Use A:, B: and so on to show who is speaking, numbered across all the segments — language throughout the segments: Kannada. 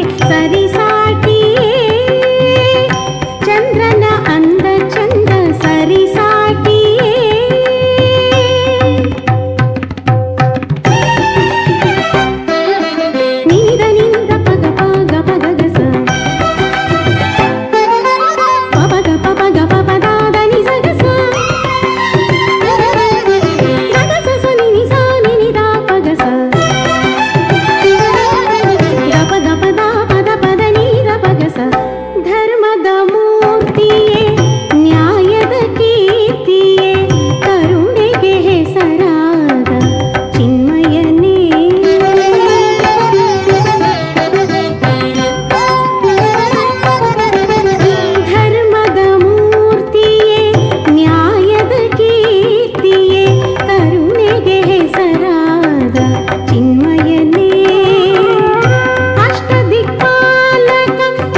A: ಸರಿಸಾಟಿಯೇ ಚಂದ್ರನ ಅಂದ ಚಂದ ಸರಿಸಾಟಿಯೇ ನೀರ ನಿಂದ ಪಗ ಪಗ ಪಗಗಸ ಪಪಗ ಪಪಗ ಪಪದಾದ ನಿಸಗಸ ಗಗಸ ಸನಿ ನಿಸ ನಿನಿದ ಪಗಸ ಗಪ ಗಪ ದ ಪದ ಪದ ನೀರ ಪಗಸ ಧರ್ಮದ ಮೂರ್ತಿಯೇ ನ್ಯಾಯದ ಕೀರ್ತಿಯೇ ಕರುಣೆಗೆ ಹೆಸರಾದ ಚಿನ್ಮಯನೇ ಧರ್ಮದ ಮೂರ್ತಿಯೇ ನ್ಯಾಯದ ಕೀರ್ತಿಯೇ ಕರುಣೆಗೆ ಹೆಸರಾದ ಚಿನ್ಮಯನೇ ಅಷ್ಟದಿಕ್ಪಾಲಕ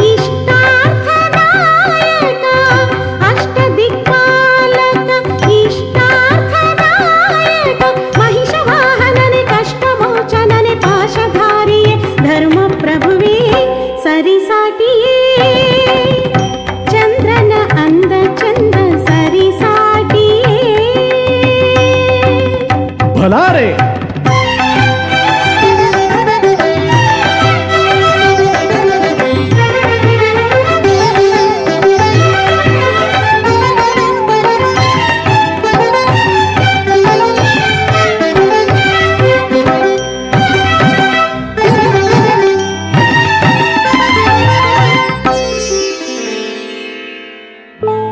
A: ಇಷ್ಟಾರ್ಥದಾಯಕ ಅಷ್ಟದಿಕ್ಪಾಲಕ ಇಷ್ಟಾರ್ಥದಾಯಕ ಮಹಿಷವಾಹನನೆ ಕಷ್ಟಮೋಚನನೆ ಪಾಶಧಾರಿಯೇ ಧರ್ಮ ಪ್ರಭುವೇ ಸರಿಸಾಟಿಯೇ ಚಂದ್ರನ ಅಂದ ಚಂದ ಸರಿಸಾಟಿಯೇ
B: ಭಲಾರೆ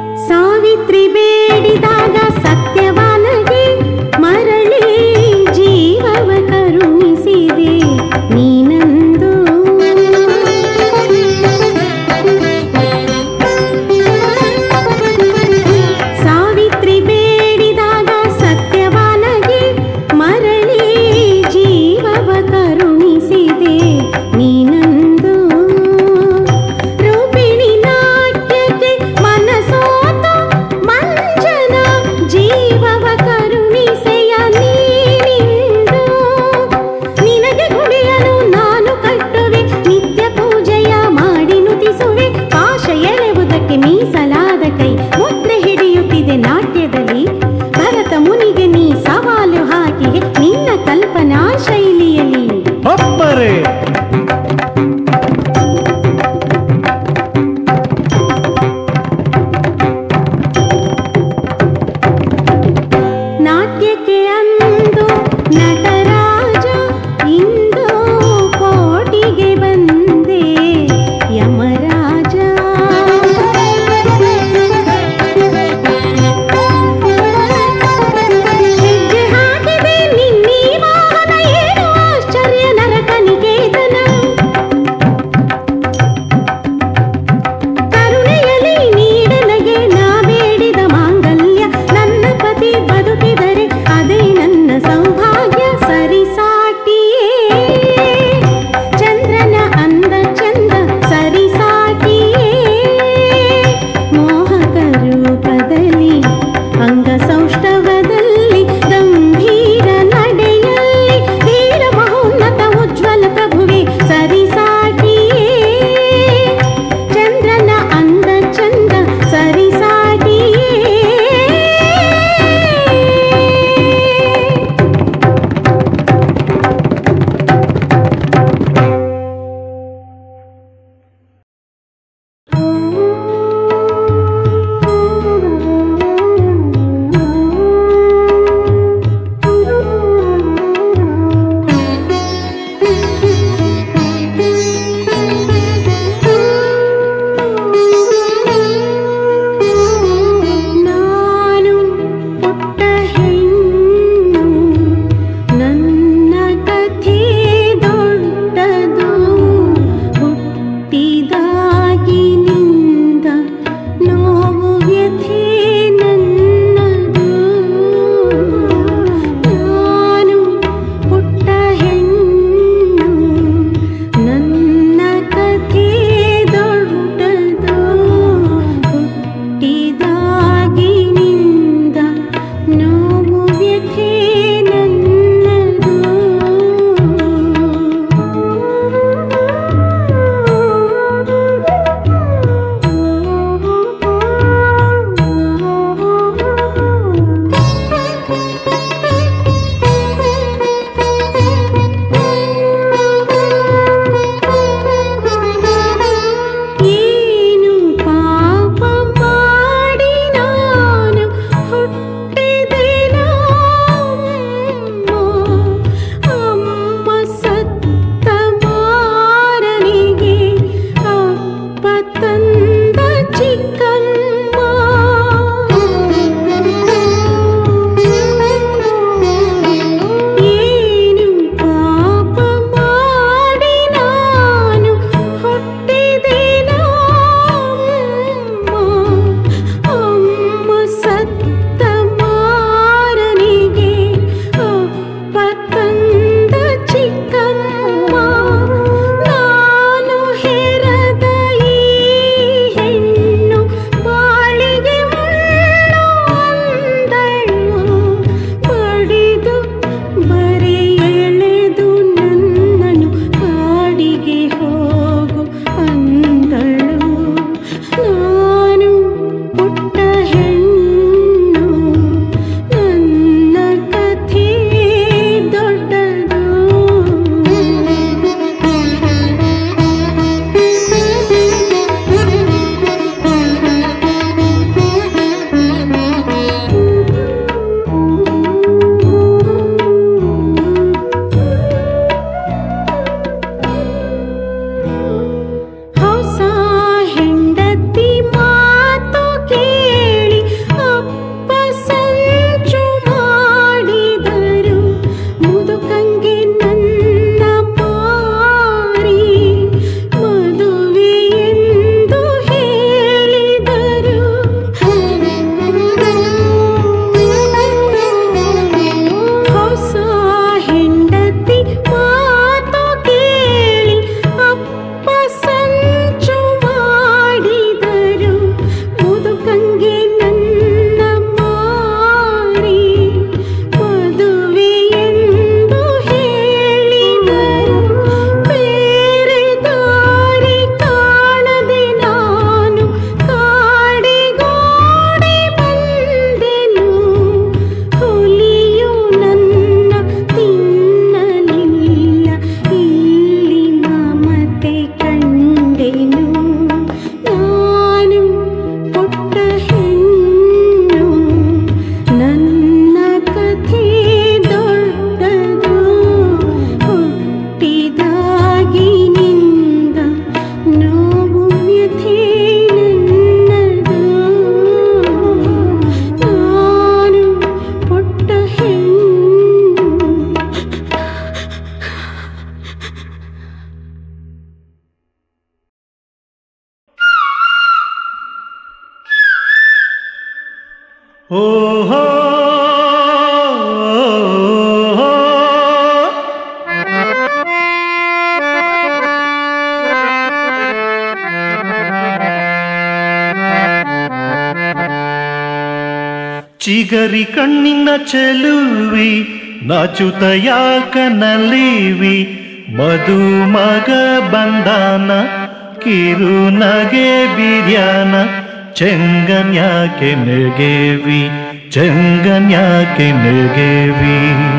A: ಸಾವಿತ್ರಿ ಬೇಡಿದಾಗ ಸತ್ಯವಾನಗೆ ಮರಳಿ ಜೀ
B: ಓಹೋ ಚಿಗರಿ ಕಣ್ಣಿನ ಚೆಲುವಿ ನಾಚುತ ಯಾಕ ನಲಿವಿ ಮಧು ಮಗ ಬಂದಾನ ಕಿರು ನಗೆ ಬಿರ್ಯಾನ ಚೆಂಗನ್ಯಾಕೆ ನೆಗೆವಿ ಚೆಂಗನ್ಯಾಕೆ ನೆಗೆವಿ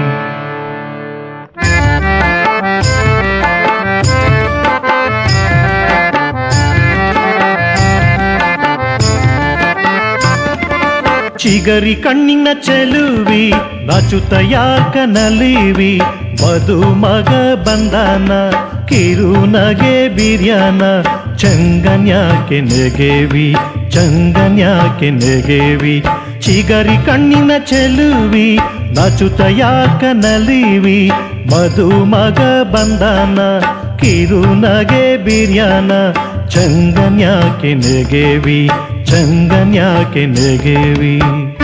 B: ಚಿಗರಿ ಕಣ್ಣಿನ ಚೆಲುವಿ ನಾಚುತ ಯಾಕ ನಲಿವಿ ಮಧು ಮಗ ಬಂದಾನ ಕಿರು ನಗೆ ಬಿರ್ಯಾನ ಚಂಗನ್ಯಾಕೆ ನೆಗೆವಿ ಚಂಗನ್ಯಾಕೆ ನೆಗೆವಿ ಚಿಗರಿ ಕಣ್ಣಿನ ಚೆಲುವಿ ನಾಚುತ ಯಾಕ ನಲಿವಿ ಮಧು ಮಗ ಬಂದಾನ ಕಿರು ನಗೆ ಬಿರ್ಯಾನ ಚಂಗನ್ಯಾಕೆ ನೆಗೆವಿ ಚಂಗನ್ಯಾಕೆ ನೆಗೆವಿ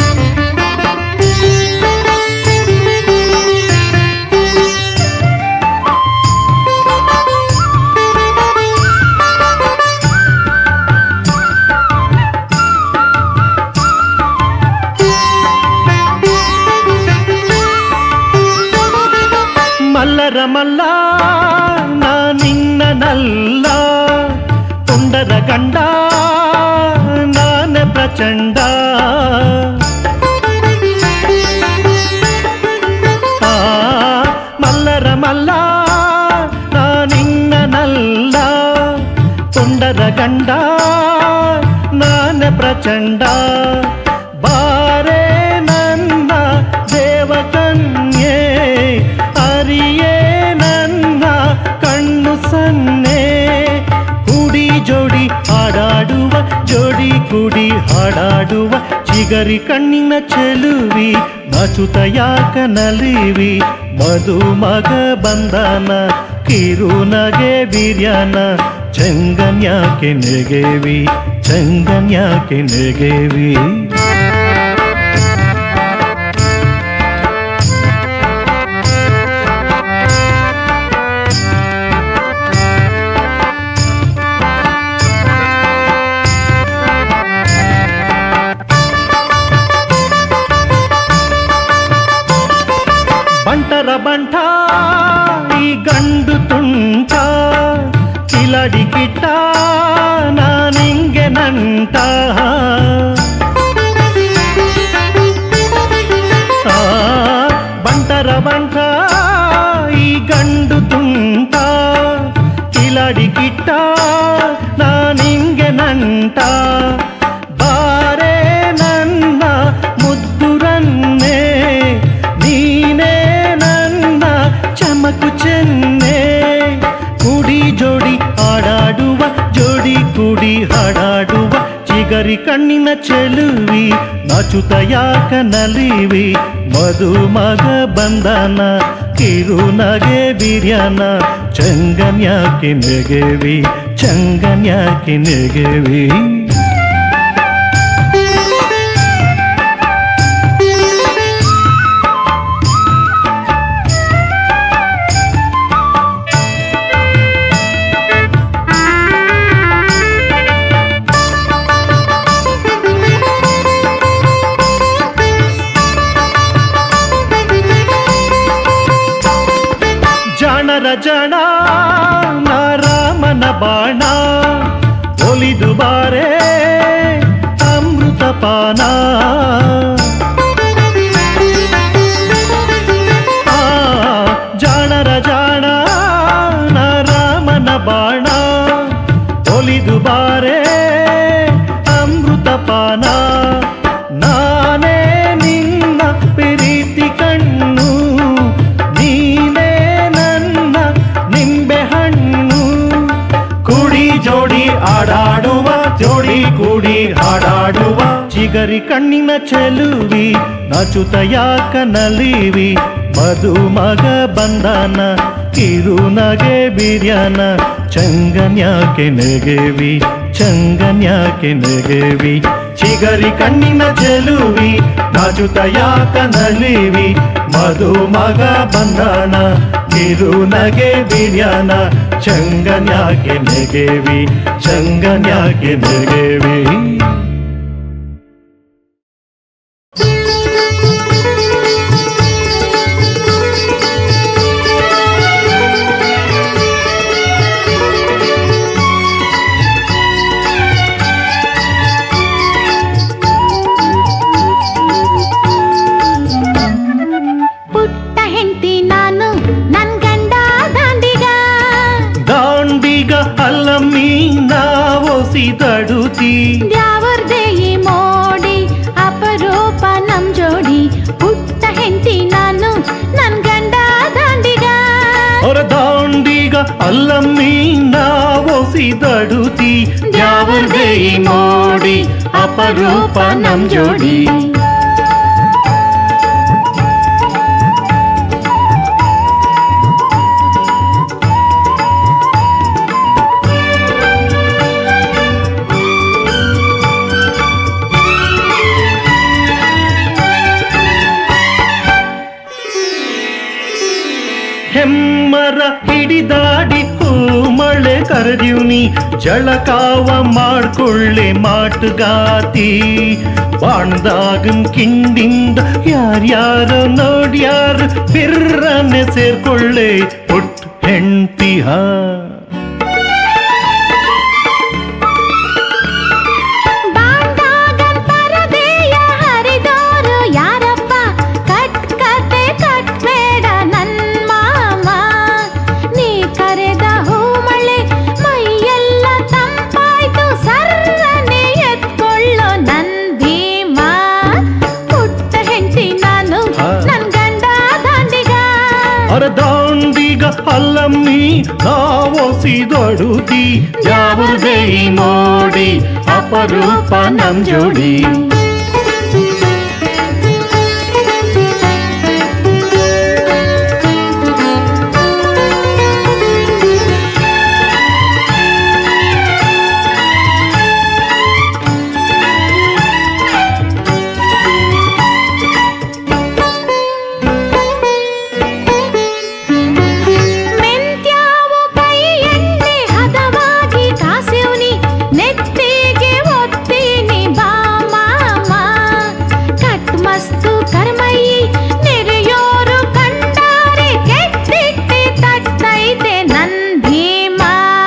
B: ಮಲ್ಲರ ಮಲ್ಲ ನಾ ನಿನ್ನ ನಲ್ಲ ತುಂಡದ ಗಂಡ ನಾನ ಪ್ರಚಂಡ ಆ, ಮಲ್ಲರ ಮಲ್ಲ ನಾ ನಿನ್ನ ನಲ್ಲ ತುಂಡದ ಗಂಡ ನಾನ ಪ್ರಚಂಡ ಬಾರೆ ನನ್ನ ದೇವಕನ್ಯೆ ಅರಿಯೇ ನನ್ನ ಕಣ್ಣು ಸನ್ನೆ ಕುಡಿ ಜೋಡಿ ಹಾಡಾಡುವ ಜೋಡಿ ಕುಡಿ ಹಾಡಾಡುವ ಚಿಗರಿ ಕಣ್ಣಿನ ಚೆಲುವಿ ನಾಚುತ ಯಾಕ ನಲಿವಿ ಮಧು ಮಗ ಬಂದಾನ ಕಿರು ನಗೆ ಬಿರ್ಯಾನ ಚಂಗನ್ಯಾಕೆ ನೆಗೆವಿ ಚಂಗನ್ಯಾಕೆ ನೆಗೆವಿ ಬಂಟರ ಬಂಟ ಈ ಗಂಡು ತುಂಟ ಕಿಲಡಿ ಕಿಟ್ಟ ನಾನಿಂಗೆ ನಂಟ ಆ, ಬಂಟರ ಬಂಟ ಈ ಗಂಡು ತುಂಟ ಕಿಲಡಿ ಕಿಟ್ಟ ನಾನಿಂಗೆ ನಂಟ ಬಾರೆ ನನ್ನ ಮುದ್ದುರನ್ನೇ ನೀನೇ ನನ್ನ ಚಮಕು ಚೆನ್ನೆ ಕುಡಿ ಜೋಡಿ ಹಾಡಾಡುವ ಜೋಡಿ ಕುಡಿ ಹಾಡಾಡುವ ಚಿಗರಿ ಕಣ್ಣಿನ ಚೆಲುವಿ ನಾಚುತ ಯಾಕ ನಲಿವಿ ಮಧು ಮಗ ಬಂದಾನ ಕಿರು ನಗೆ ಬಿರ್ಯಾನ ಚಂಗನ್ಯಾಕೆ ನೆಗೆವಿ ಚಂಗನ್ಯಾಕೆ ನೆಗೆವಿ ಜಾಣರ ಜಣ ರಾಮನ ಬಾಣ ಒಲಿದು ಬಾರೆ ಅಮೃತ ಪಾನ ಆ, ಜಾಣರ ಜಾಣ ರಾಮನ ಬಾಣ ಒಲಿದು ಬಾರೆ ಅಮೃತ ಪಾನ ನಾನೇ ನಿನ್ನ ಪ್ರೀತಿ ಕಣ್ಣು ನೀನೇ ನನ್ನ ನಿಂಬೆ ಹಣ್ಣು ಕುಡಿ ಜೋಡಿ ಆಡಾಡುವ ಜೋಡಿ ಕೂಡಿ ಹಾಡಾಡುವ ಚಿಗರಿ ಕಣ್ಣಿನ ಚೆಲುವಿ ನಾಚುತ ಯಾಕ ನಲಿವಿ ಮಧು ಮಗ ಬಂದಾನ ಕಿರು ನಗೆ ಬಿರ್ಯಾನ ಚಂಗನ್ಯಾಕೆ ನೆಗೆವಿ ಚಂಗನ್ಯಾಕೆ ನೆಗೆವಿ ಚಿಗರಿ ಕಣ್ಣಿನ ಚೆಲುವಿ ನಾಚುತ ಯಾಕ ನಲಿವಿ ಮಧು ಮಗ ಬಂಧನ ಕಿರು ನಗೆ ಬಿರ್ಯಾನ ಚಂಗನ್ಯಾಕೆ ನೆಗೆವಿ ಚಂಗನ್ಯಾಕೆ ನೆಗೆವಿ
A: ಪುಟ್ಟ ಹೆಂಡತಿ ನಾನು ನನ್ ಗಂಡ ದಾಂಡಿಗ
B: ದಾಂಡಿಗ ಅಲ್ಲಮ್ಮಿ ನಾವೊಸಿದಡುತ್ತಿ
A: ದ್ಯಾವರ್ದೇ ಈ ಮೋಡಿ ಅಪರೂಪ ನಮ್ ಜೋಡಿ ಪುಟ್ಟ ಹೆಂಡತಿ ನಾನು ನನ್ ಗಂಡ ದಾಂಡಿಗ
B: ಹೊರ ದಾಂಡಿಗ ಅಲ್ಲಮ್ಮಿ ನಾವೊಸಿದಡುತ್ತಿ ದ್ಯಾವರ್ದೇ ಈ ಮೋಡಿ ಅಪರೂಪ ನಮ್ ಜೋಡಿ ಹೆಮ್ಮರ ಹಿಡಿದಾಡಿ ಹೂ ಮಳೆ ಕರೆದಿವ್ನಿ ಜಳಕಾವ ಮಾಡ್ಕೊಳ್ಳೆ ಮಾಟುಗಾತಿ ಬಾಣ್ದಾಗನ್ ಕಿಂಡಿಂದ ಯಾರ್ಯಾರ ನೋಡ್ಯಾರ ಬಿರ್ರನೆ ಸೇರ್ಕೊಳ್ಳೆ ಪುಟ್ ಹೆಂಡ್ತಿ ಹಾ
A: ಬಾಂಡಾಗನ್ ಪರದೆಯ ಹರಿದೋರು ಯಾರಪ್ಪ ಕಟ್ ಕತೆ ಕಟ್ಬೇಡ ನನ್ ಮಾವ ನೀ ಕರೆದ ಹೂಮಳೆ ಮೈಯೆಲ್ಲ ತಂಪಾಯ್ತು ಸರ್ರನೆ ಎತ್ಕೊಳ್ಳೋ ನನ್ ಭೀಮ ಪುಟ್ಟ ಹೆಂಡತಿ ನಾನು
B: ಆ.
A: ನನ್ ಗಂಡ ದಾಂಡಿಗ
B: ಅರ ದಾಂಡಿಗ ಅಲ್ಲಮ್ಮಿ ನಾವೊಸಿದಡುತಿ ಯಾವುದೇ ಮೋಡಿ ಅಪರೂಪ ನಮ್ ಜೋಡಿ
A: ಮೆಂತ್ಯಾವು ಕೈ ಎಣ್ಣೆ ಹದವಾಗಿ ಕಾಸಿವ್ನಿ ನೆತ್ತಿಗೆ ಒತ್ತೀನಿ ಬಾ ಮಾಮ ಕಟ್ ಮಸ್ತು ಕರ್ಮಯ್ಯಿ ನೆರೆಯೋರು ಕಂಡಾರೆ ಕೆಟ್ಟಿಟ್ಟಿ ತಟ್ಟೈತೆ ನನ್ ಭೀಮ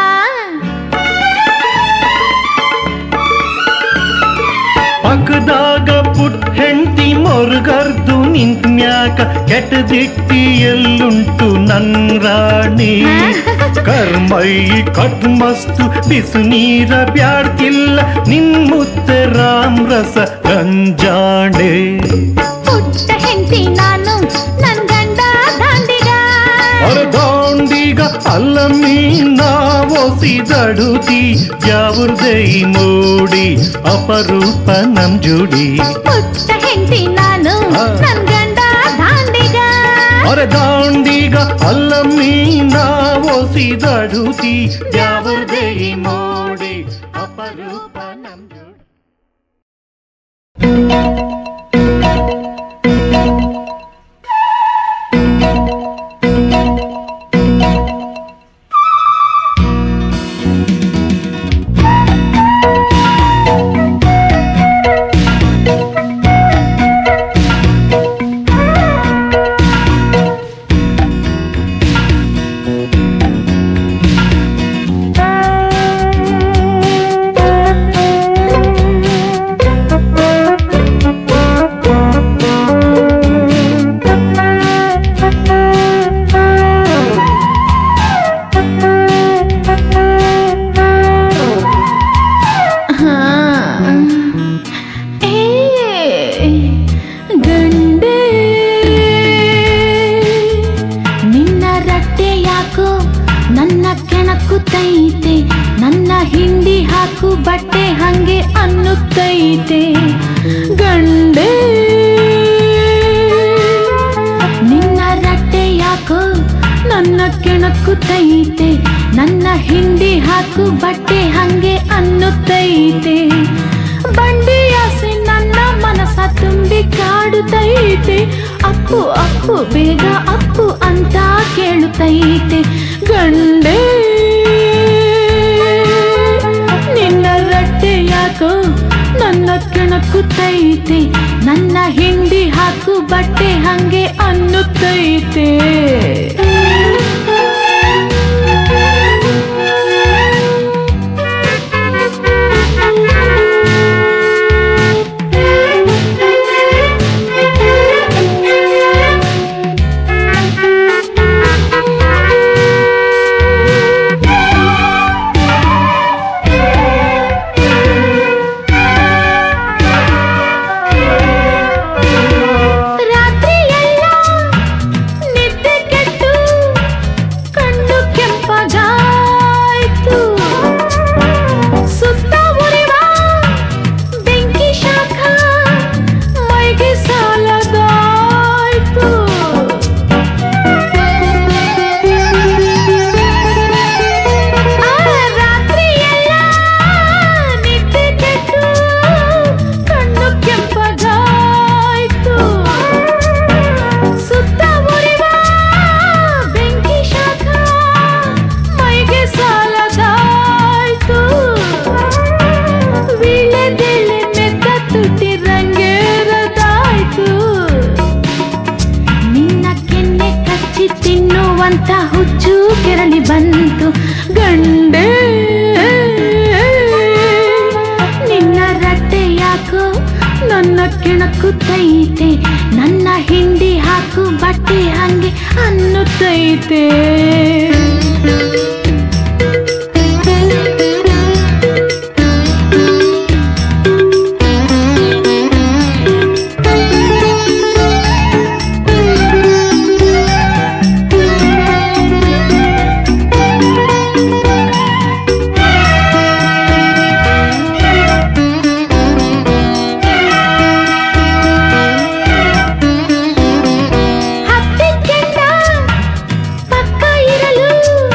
B: ಪಕ್ಕದಾಗ ಪುಟ್ ಹೆಂಡತಿ ಮೊರ್ಗರ್ದು ನಿಂತ್ ಮ್ಯಾಕ ಕೆಟ್ಟದಿಟ್ಟಿ ಎಲ್ಲುಂಟು ನನ್ ರಾಣಿ ಕರ್ಮೈ ಕಟ್ ಮಸ್ತು ಬಿಸು ನೀರ ಬ್ಯಾಡ್ತಿಲ್ಲ ನಿನ್ ಮುತ್ತೆ ರಾಮ್ ರಸ ಗಂಜಾಣೆ
A: ಪುಟ್ಟ ಹೆಂಡತಿ ನಾನು ನನ್ ಗಂಡ ದಾಂಡಿಗ
B: ಅರ್ಧಾಂಡಿಗ ಅಲ್ಲಮ್ಮಿ ನಾವೊಸಿದಡುತಿ ಯಾವ್ರದೇ ಮೋಡಿ ಅಪರೂಪ ನಮ್ ಜೋಡಿ
A: ಪುಟ್ಟ ಹೆಂಡತಿ ನಾನು
B: ಆ.
A: ನನ್ ಗಂಡ ದಾಂಡಿಗ
B: ಅರದಾಂಡಿಗ ಅಲ್ಲಮ್ಮಿ ನಾವೊಸಿದಡುತಿ ಯಾವ್ರದೇ ಮೋಡಿ ಅಪರೂಪ ನಮ್ ಜೋಡಿ
A: ಗಂಡೆ ನಿನ್ನ ರಟ್ಟೆ ಯಾಕೋ ನನ್ನ ಕೆಣಕುತ್ತೈತೆ ನನ್ನ ಹಿಂಡಿ ಹಾಕು ಬಟ್ಟೆ ಹಂಗೆ ಅನ್ನುತ್ತೈತೆ ಗಂಡೆ ನಿನ್ನ ರಟ್ಟೆ ಯಾಕೋ ನನ್ನ ಕೆಣಕುತ್ತೈತೆ ನನ್ನ ಹಿಂಡಿ ಹಾಕು ಬಟ್ಟೆ ಹಂಗೆ ಅನ್ನುತ್ತೈತೆ ಬಂಡಿ ಆಸೆ ನನ್ನ ಮನಸ ತುಂಬಿ ಕಾಡುತ್ತೈತೆ ಅಪ್ಪು ಅಪ್ಪು ಬೇಗ ಅಪ್ಪು ಅಂತ ಕೇಳುತ್ತೈತೆ ಗಂಡೇ ನಿನ್ನ ರಟ್ಟೆ ಯಾಕೋ ನನ್ನ ಕೆಣಕುತ್ತೈತೆ ನನ್ನ ಹಿಂಡಿ ಹಾಕು ಬಟ್ಟೆ ಹಂಗೆ ಅನ್ನುತ್ತೈತೆ ರಾತ್ರಿಯೆಲ್ಲ ನಿದ್ದೆ ಕೆಟ್ಟು ಕಣ್ಣು ಕೆಂಪಗಾಯ್ತು ಸುತ್ತ ಉರಿವ ಬೆಂಕಿ ಶಾಖ ಮೈಗೆ ಸಾಲದಾಯ್ತು ಆ ರಾತ್ರಿಯೆಲ್ಲ ನಿದ್ದೆ ಕೆಟ್ಟು ಕಣ್ಣು ಕೆಂಪಗಾಯ್ತು ಸುತ್ತ ಉರಿವ ಬೆಂಕಿ ಶಾಖ ಮೈಗೆ ಸಾಲದಾಯ್ತು ವೀಳ್ಯದೆಲೆ ಮೆತ್ತ ತುಟಿ ರಂಗೇರದಾಯ್ತು ನಿನ್ನ ಕೆನ್ನೆ ಕಚ್ಚಿ ತಿನ್ನುವಂತ ಹುಚ್ಚು ಕೆರಳಿ ಬಂತು ಗಂಡೇ ನಿನ್ನ ರಟ್ಟೆ ಯಾಕೋ ನನ್ನ ಕೆಣಕುತ್ತೈತೆ ನನ್ನ ಹಿಂಡಿ ಹಾಕು ಬಟ್ಟೆ ಹಂಗೆ ಅನ್ನುತ್ತೈತೆ ಹತ್ತಿ ಕೆಂಡ ಪಕ್ಕ ಇರಲು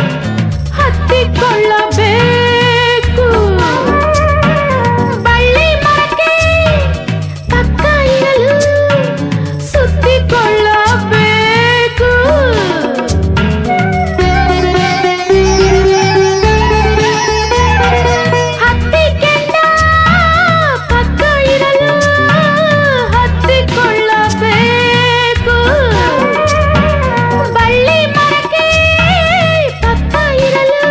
A: ಹತ್ತಿಕೊಳ್ಳಬೇಕು ಬಳ್ಳಿ ಮರಕ್ಕೆ ಪಕ್ಕ ಇರಲು ಸುತ್ತಿಕೊಳ್ಳಬೇಕು ಹತ್ತಿ ಕೆಂಡ ಪಕ್ಕ ಇರಲು ಹತ್ತಿಕೊಳ್ಳಬೇಕು ಬಳ್ಳಿ ಮರಕ್ಕೆ ಪಕ್ಕ ಇರಲು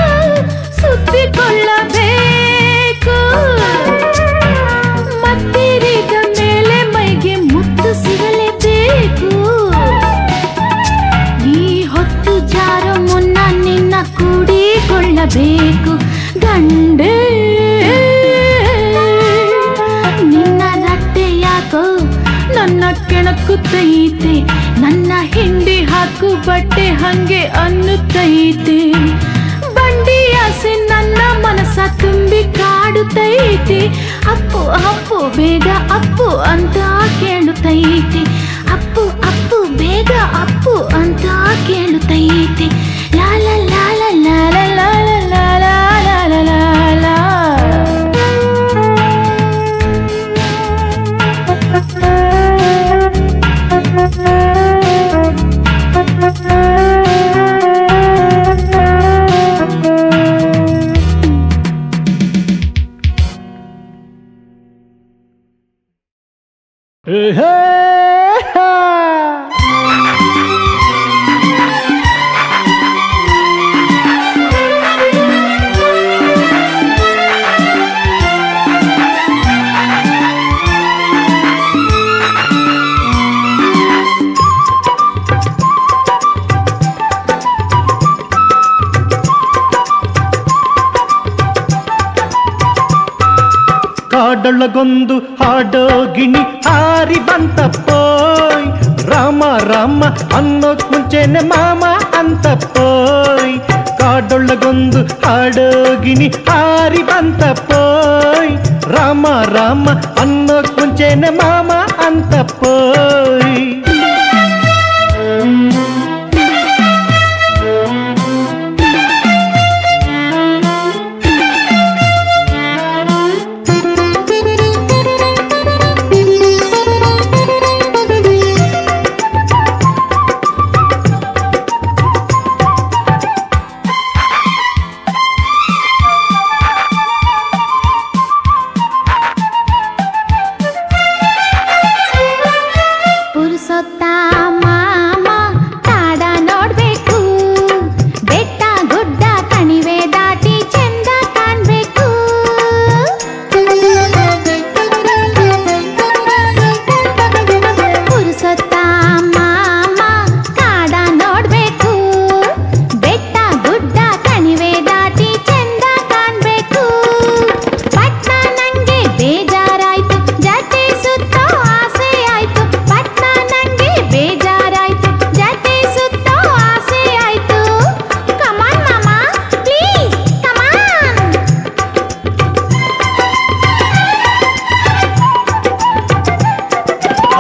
A: ಸುತ್ತಿಕೊಳ್ಳಬೇಕು ಮತ್ತಿರಿದ ಮೇಲೆ ಮೈಗೆ ಮುತ್ತು ಸಿಗಲೇಬೇಕು ಈ ಹೊತ್ತು ಜಾರೋ ಮುನ್ನ ನಿನ್ನ ಕೂಡಿಕೊಳ್ಳಬೇಕು ಗಂಡೇ ನಿನ್ನ ರಟ್ಟೆ ಯಾಕೋ ನನ್ನ ಕೆಣಕುತ್ತೈತೆ ನನ್ನ ಹಿಂಡಿ ಹಾಕು ಬಟ್ಟೆ ಹಂಗೆ ಅನ್ನುತ್ತೈತೆ ಬಂಡಿ ಆಸೆ ನನ್ನ ಮನಸ ತುಂಬಿ ಕಾಡುತ್ತೈತೆ ಅಪ್ಪು ಅಪ್ಪು ಬೇಗ ಅಪ್ಪು ಅಂತ ಕೇಳುತ್ತೈತೆ ಅಪ್ಪು ಅಪ್ಪು ಬೇಗ ಅಪ್ಪು ಅಂತ ಕೇಳುತ್ತೈತೆ ಲಾಲ ಲಾಲ ಲಾಲ ಲಾಲ ಲಾಲ ಲಾಲ ಲಾಲ
B: ಕಾಡೊಳಗೊಂದು ಹಾಡೋ ಗಿಣಿ ಹಾರಿ ಬಂತಪ್ಪೋಯ್ ರಾಮ ರಾಮ ಅನ್ನೋಕ್ ಮುಂಚೆನೆ ಮಾಮ ಅಂತಪ್ಪೋಯ್ ಕಾಡೊಳಗೊಂದು ಹಾಡೋ ಗಿಣಿ ಹಾರಿ ಬಂತಪ್ಪೋಯ್ ರಾಮ ರಾಮ ಅನ್ನೋಕ್ ಮುಂಚೆನೆ ಮಾಮ ಅಂತಪ್ಪೋಯ್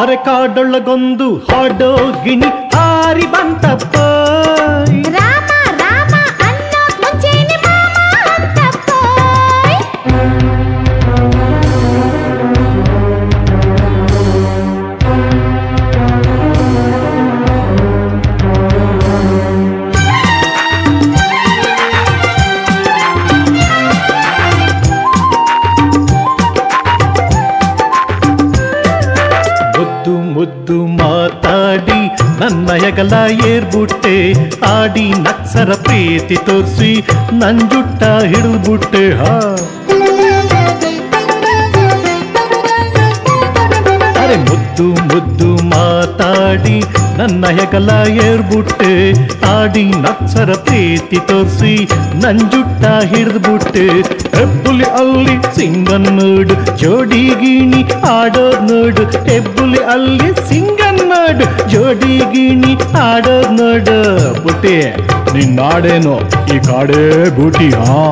C: ಅರೆ ಕಾಡೊಳಗೊಂದು ಹಾಡೋ ಗಿಣಿ ಹಾರಿ ಬಂತಪ್ಪ
A: ರಾಮ ರಾಮ ಅನ್ನೋ ಮುಂಚೆನೆ ಮಾಮ ಅಂತಪ್ಪೋಯ್
C: ಮುದ್ದು ಮುದ್ದು ಮಾತಾಡಿ ನನ್ನ ಹೆಗಲ ಏರ್ಬುಟ್ಟೆ ಆಡಿ ನಕ್ಸರ ಪ್ರೀತಿ ತೋರಿಸಿ ನಂಜುಟ್ಟ ಹಿಡಿದ್ಬಿಟ್ಟೆ ಹಾ ಅರೆ ಮುದ್ದು ಮುದ್ದು ಮಾತಾಡಿ ನನ್ನ ಹೆಗಲ ಏರ್ಬುಟ್ಟೆ ಆಡಿ ನಕ್ಸರ ಪ್ರೀತಿ ತೋರಿಸಿ ನಂಜುಟ್ಟ ಹಿಡಿದ್ಬಿಟ್ಟೆ ಹೆಬ್ಬುಲಿ ಅಲ್ಲಿ ಸಿಂಗನ್ ನೋಡು ಜೋಡಿ ಗಿಣಿ ಆಡೋದ್ ನೋಡು ಹೆಬ್ಬುಲಿ ಅಲ್ಲಿ ಸಿಂಗನ್ ನೋಡು ಜೋಡಿ ಗಿಣಿ ಆಡೋದ್ ನೋಡು ಬುಟ್ಟಿ ನಿನ್ನಾಡೇನೋ ಈ ಕಾಡೇ ಬೂಟಿ ಹಾ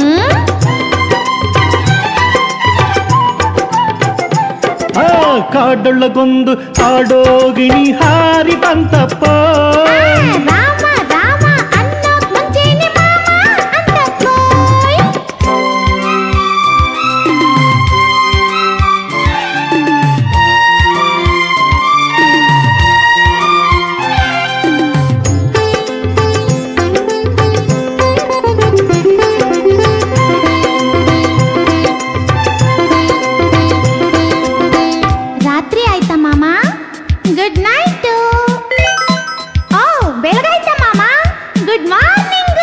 C: ಆ ಕಾಡೊಳಗೊಂದು ಆಡೋಗಿಣಿ ಹಾರಿ ಬಂತಪ್ಪ
A: ರಾಮ ರಾಮ ಅನ್ನೋ ಮುಂಚೆನೆ ಮಾಮ ಅಂತಪ್ಪೋಯ್ ರಾತ್ರಿ ಆಯ್ತಾ ಮಾಮ ಗುಡ್ ನೈಟ್ ಓ ಬೆಳಗಾಯ್ತಾ ಮಾಮ ಗುಡ್ ಮಾರ್ನಿಂಗ್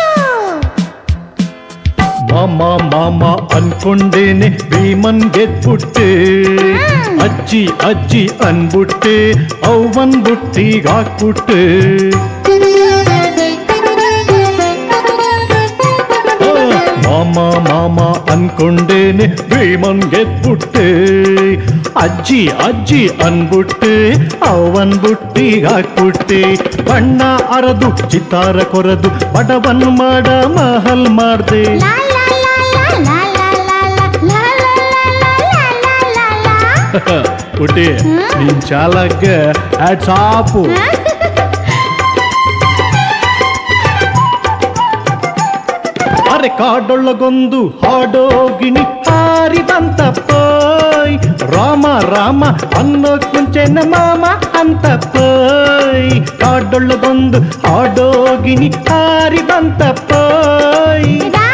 C: ಮಾಮ ಮಾಮ ಅನ್ಕೊಂಡೇನೆ ಭೀಮನ್ ಗೆದ್ಬಿಟ್ಟೆ ಅಜ್ಜಿ ಅಜ್ಜಿ ಅನ್ಬಿಟ್ಟೆ ಅವ್ವನ್ ಬುಟ್ಟಿಗ್ ಹಾಕ್ಬಿಟ್ಟೆ ಆ, ಮಾಮ ಮಾಮ ಅನ್ಕೊಂಡೇನೆ ಭೀಮನ್ ಗೆದ್ಬಿಟ್ಟೆ ಅಜ್ಜಿ ಅಜ್ಜಿ ಅನ್ಬಿಟ್ಟೆ ಅವನ್ ಬುಟ್ಟಿಗ್ ಹಾಕ್ಬಿಟ್ಟೆ ಬಣ್ಣ ಅರದು ಚಿತ್ತಾರ ಕೊರದು ಬಡವನ್ ಮಾಡ ಮಹಲ್ ಮಾಡ್ದೆ
A: ಲಾ ಲಾ ಲಾ ಲಾ ಲಾ ಲಾ ಲಾ ಲಾ ಲಾ ಲಾ ಲಾ ಲಾ ಲಾ ಲಾ
C: ಪುಟಿ ನಿನ್ ಚಾಲಕ ಹ್ಯಾಟ್ಸ್ ಆಫು ಅರೆ ಕಾಡೊಳಗೊಂದು ಹಾಡೋ ಗಿಣಿ ಹಾರಿ ಬಂತಪ್ಪೋಯ್ ರಾಮ ರಾಮ ಅನ್ನೋಕ್ ಮುಂಚೆನ ಮಾಮ ಅಂತಪ್ಪೋಯ್ ಕಾಡೊಳಗೊಂದು ಹಾಡೋ ಗಿಣಿ ಹಾರಿ ಬಂತಪ್ಪೋಯ್
A: ರಾಮ